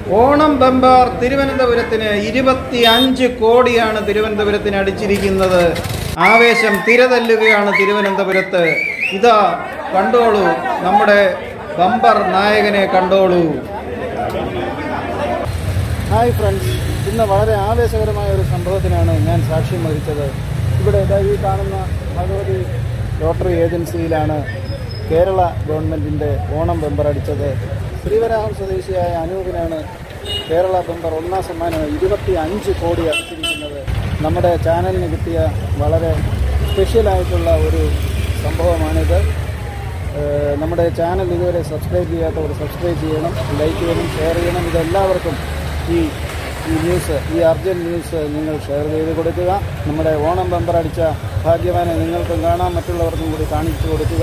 Onam bumper തിരുവനന്തപുരത്തിന് ഇരുപത്തി അഞ്ച് കോടിയാണ് തിരുവനന്തപുരത്തിന് അടിച്ചിരിക്കുന്നത് ആവേശം തിരതല്ലുകയാണ് തിരുവനന്തപുരത്ത് ഇതാ കണ്ടോളൂ നമ്മുടെ ബമ്പർ നായകനെ കണ്ടോളൂ ഹായ് ഫ്രണ്ട്സ് ഇന്ന് വളരെ ആവേശകരമായ ഒരു സംഭവത്തിനാണ് ഞാൻ സാക്ഷ്യം വഹിച്ചത് ഇവിടെ ഇതാ ഈ കാണുന്ന ഭഗവതി ലോട്ടറി ഏജൻസിയിലാണ് കേരള ഗവൺമെൻറ്റിൻ്റെ ഓണം ബമ്പർ അടിച്ചത് ശ്രീവരാഹം സ്വദേശിയായ അനൂപിനാണ് കേരള ബമ്പർ ഒന്നാം സമ്മാനം ഇരുപത്തി അഞ്ച് കോടി അടിച്ചിരിക്കുന്നത് നമ്മുടെ ചാനലിന് കിട്ടിയ വളരെ സ്പെഷ്യലായിട്ടുള്ള ഒരു സംഭവമാണിത് ഏഹ് നമ്മുടെ ചാനൽ ഇതുവരെ സബ്സ്ക്രൈബ് ചെയ്യാത്തവർ സബ്സ്ക്രൈബ് ചെയ്യണം ലൈക്ക് ചെയ്യണം ഷെയർ ചെയ്യണം ഇതെല്ലാവർക്കും ഈ ഈ ന്യൂസ് ഈ അർജൻറ്റ് ന്യൂസ് നിങ്ങൾ ഷെയർ ചെയ്ത് കൊടുക്കുക നമ്മുടെ ഓണം ബമ്പർ അടിച്ച ഭാഗ്യവാനെ നിങ്ങൾക്കും കാണാം മറ്റുള്ളവർക്കും കൂടി കാണിച്ചു കൊടുക്കുക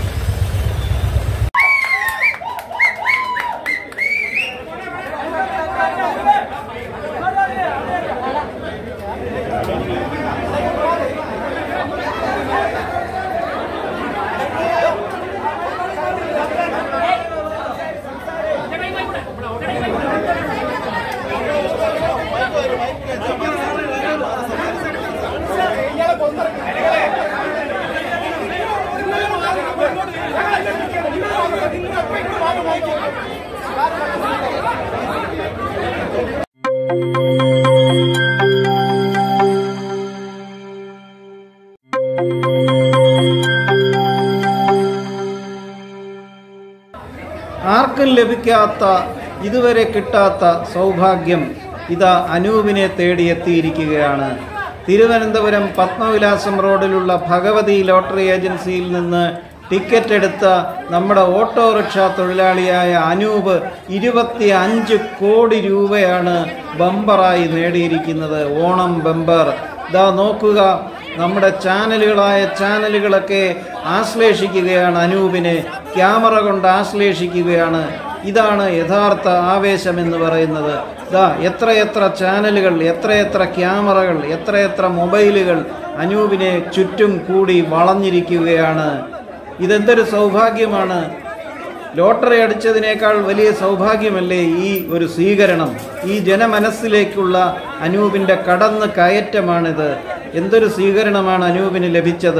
ആർക്കും ലഭിക്കാത്ത ഇതുവരെ കിട്ടാത്ത സൗഭാഗ്യം ഇതാ അനൂപിനെ തേടിയെത്തിയിരിക്കുകയാണ് തിരുവനന്തപുരം പത്മവിലാസം റോഡിലുള്ള ഭഗവതി ലോട്ടറി ഏജൻസിയിൽ നിന്ന് ടിക്കറ്റ് എടുത്ത നമ്മുടെ ഓട്ടോറിക്ഷ തൊഴിലാളിയായ അനൂപ് ഇരുപത്തി അഞ്ച് കോടി രൂപയാണ് ബമ്പറായി നേടിയിരിക്കുന്നത് ഓണം ബമ്പർ ഇതാ നോക്കുക നമ്മുടെ ചാനലുകളായ ചാനലുകളൊക്കെ ആശ്ലേഷിക്കുകയാണ് അനൂപിനെ ക്യാമറ കൊണ്ട് ആശ്ലേഷിക്കുകയാണ് ഇതാണ് യഥാർത്ഥ ആവേശം എന്ന് പറയുന്നത് ഇതാ എത്രയെത്ര ചാനലുകൾ എത്രയെത്ര ക്യാമറകൾ എത്രയെത്ര മൊബൈലുകൾ അനൂപിനെ ചുറ്റും കൂടി വളഞ്ഞിരിക്കുകയാണ് ഇതെന്തൊരു സൗഭാഗ്യമാണ് ലോട്ടറി അടിച്ചതിനേക്കാൾ വലിയ സൗഭാഗ്യമല്ലേ ഈ ഒരു സ്വീകരണം ഈ ജനമനസ്സിലേക്കുള്ള അനൂപിൻ്റെ കടന്ന് കയറ്റമാണിത് എന്തൊരു സ്വീകരണമാണ് അനൂപിന് ലഭിച്ചത്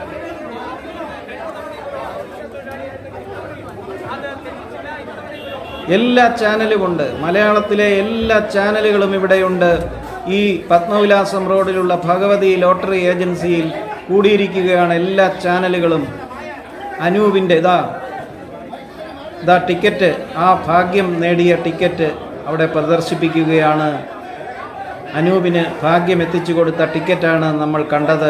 എല്ലാ ചാനലുമുണ്ട് മലയാളത്തിലെ എല്ലാ ചാനലുകളും ഇവിടെയുണ്ട് ഈ പത്മവിലാസം റോഡിലുള്ള ഭഗവതി ലോട്ടറി ഏജൻസിയിൽ കൂടിയിരിക്കുകയാണ് എല്ലാ ചാനലുകളും അനൂപിൻ്റെ ഇതാ ഇതാ ടിക്കറ്റ് ആ ഭാഗ്യം നേടിയ ടിക്കറ്റ് അവിടെ പ്രദർശിപ്പിക്കുകയാണ് അനൂപിന് ഭാഗ്യം എത്തിച്ചു കൊടുത്ത ടിക്കറ്റാണ് നമ്മൾ കണ്ടത്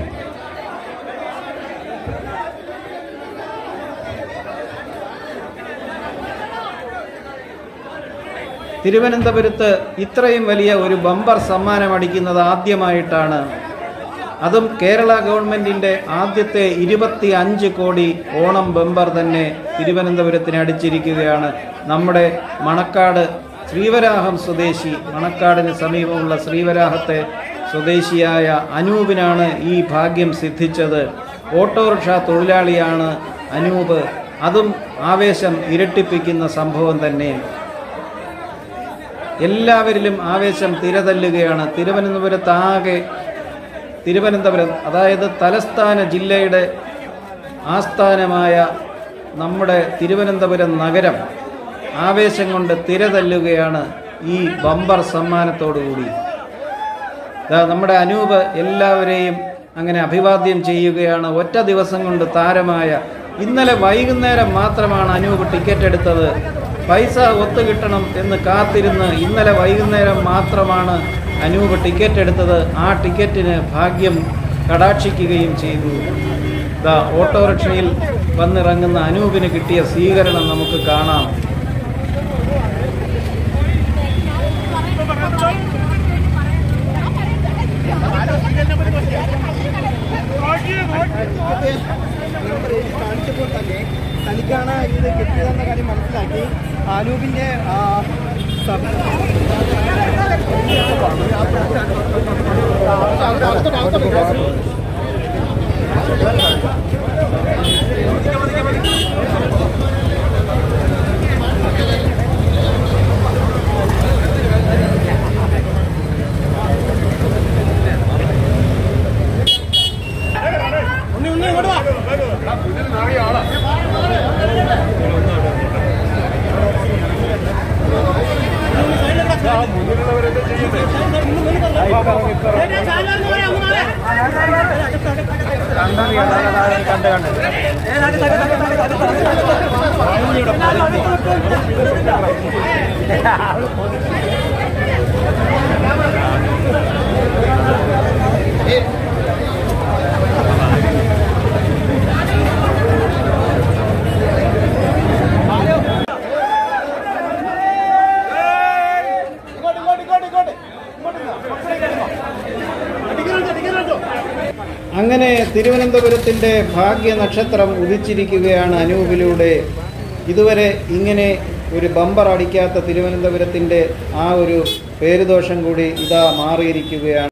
തിരുവനന്തപുരത്ത് ഇത്രയും വലിയ ഒരു ബമ്പർ സമ്മാനം അടിക്കുന്നത് ആദ്യമായിട്ടാണ് അതും കേരള ഗവൺമെൻറ്റിൻ്റെ ആദ്യത്തെ ഇരുപത്തി അഞ്ച് കോടി ഓണം ബമ്പർ തന്നെ തിരുവനന്തപുരത്തിന് അടിച്ചിരിക്കുകയാണ് നമ്മുടെ മണക്കാട് ശ്രീവരാഹം സ്വദേശി മണക്കാടിന് സമീപമുള്ള ശ്രീവരാഹത്തെ സ്വദേശിയായ അനൂപിനാണ് ഈ ഭാഗ്യം സിദ്ധിച്ചത് ഓട്ടോറിക്ഷ തൊഴിലാളിയാണ് അനൂപ് അതും ആവേശം ഇരട്ടിപ്പിക്കുന്ന സംഭവം തന്നെ എല്ലാവരിലും ആവേശം തിരതല്ലുകയാണ് തിരുവനന്തപുരത്താകെ തിരുവനന്തപുരം അതായത് തലസ്ഥാന ജില്ലയുടെ ആസ്ഥാനമായ നമ്മുടെ തിരുവനന്തപുരം നഗരം ആവേശം കൊണ്ട് തിരതല്ലുകയാണ് ഈ ബമ്പർ സമ്മാനത്തോടുകൂടി ദാ നമ്മുടെ അനൂപ് എല്ലാവരെയും അങ്ങനെ അഭിവാദ്യം ചെയ്യുകയാണ് ഒറ്റ ദിവസം കൊണ്ട് താരമായ ഇന്നലെ വൈകുന്നേരം മാത്രമാണ് അനൂപ് ടിക്കറ്റ് എടുത്തത് പൈസ ഒത്തുകിട്ടണം എന്ന് കാത്തിരുന്ന് ഇന്നലെ വൈകുന്നേരം മാത്രമാണ് അനൂപ് ടിക്കറ്റ് എടുത്തത് ആ ടിക്കറ്റിന് ഭാഗ്യം കടാക്ഷിക്കുകയും ചെയ്തു ദാ ഓട്ടോറിക്ഷയിൽ വന്നിറങ്ങുന്ന അനൂപിന് കിട്ടിയ സ്വീകരണം നമുക്ക് കാണാം കാണിച്ചപ്പോൾ തന്നെ തനിക്കാണ് ഇത് കിട്ടിയതെന്ന കാര്യം മനസ്സിലാക്കി ആനൂപിന്റെ ആ, സബ്- മുന്നിലുള്ളവരെന്താ ചെയ്യുന്നത് കണ്ട് കണ്ട് അങ്ങനെ തിരുവനന്തപുരത്തിൻ്റെ ഭാഗ്യ നക്ഷത്രം ഉദിച്ചിരിക്കുകയാണ് അനൂപിലൂടെ ഇതുവരെ ഇങ്ങനെ ഒരു ബമ്പർ അടിക്കാത്ത തിരുവനന്തപുരത്തിൻ്റെ ആ ഒരു പേരുദോഷം കൂടി ഇതാ മാറിയിരിക്കുകയാണ്